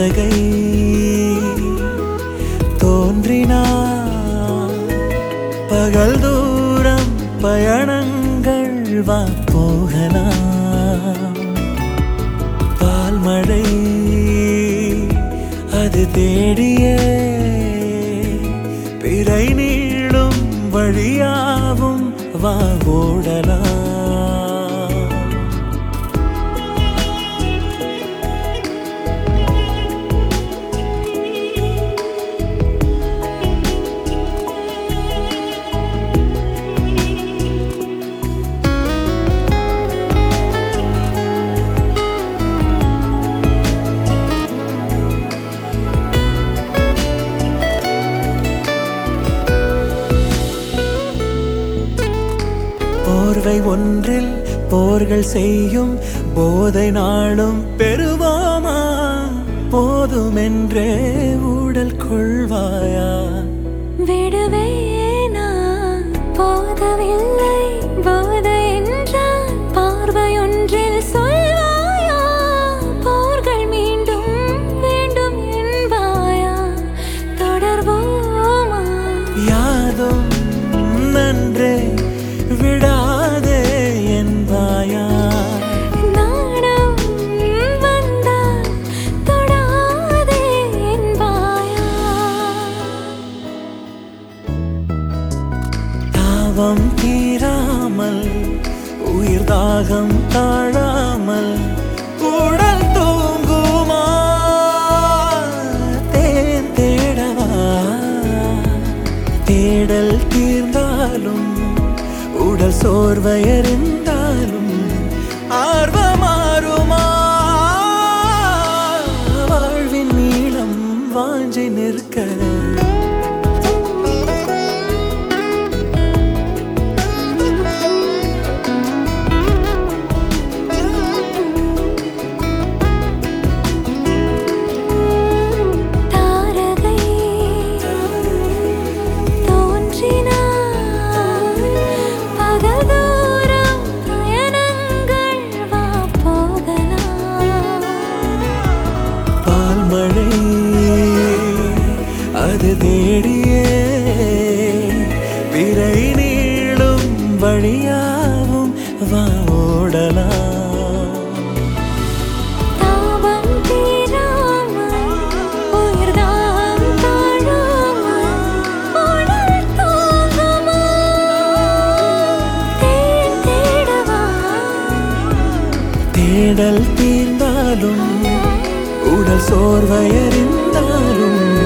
தாரகை தோன்றினார் பகல் தூரம் பயணங்கள் வா போகலாம் பால்மழை அது தேடியே பிறை நீளும் வழியாவும் வா ஓடலாம் போர்வை ஒன்றில் போர்கள் செய்யும் போதை நாளும் பெறுவோமா போதுமென்றே ஊடல் கொள்வாயா விடுவேனா போதவில்லை போதை என்றால் பார்வையொன்றில் சொல்வாயா போர்கள் மீண்டும் வேண்டும் என்பாயா தொடர்வோமா யாதும் நன்றே விடாதே என்பாயா நாணம் வந்தால் தொடாதே என்பாயா தாவம் தீராமல் உயிர் தாகம் தாழாமல் உடல் தூங்குமா தேன் தேடவா தேடல் தீர்ந்தாலும் உடல் சோர்வையறிந்தாலும் ஆர்வமாறுமா வாழ்வின் நீளம் வாஞ்சி நிற்க தாரகை தோன்றினார் பகல் தூரம் பயணங்கள் வா போகலாம் பால்மழை அது தேடியே பிறை நீளும் வழியாவும் வா ஓடலாம் தாபம் தீராமல் உயிர்தாம் தாழாமல் உடல் தூங்குமா தேன் தேடவா தேடல் தீர்ந்தாலும் உடல் சோர்வையறிந்தாலும்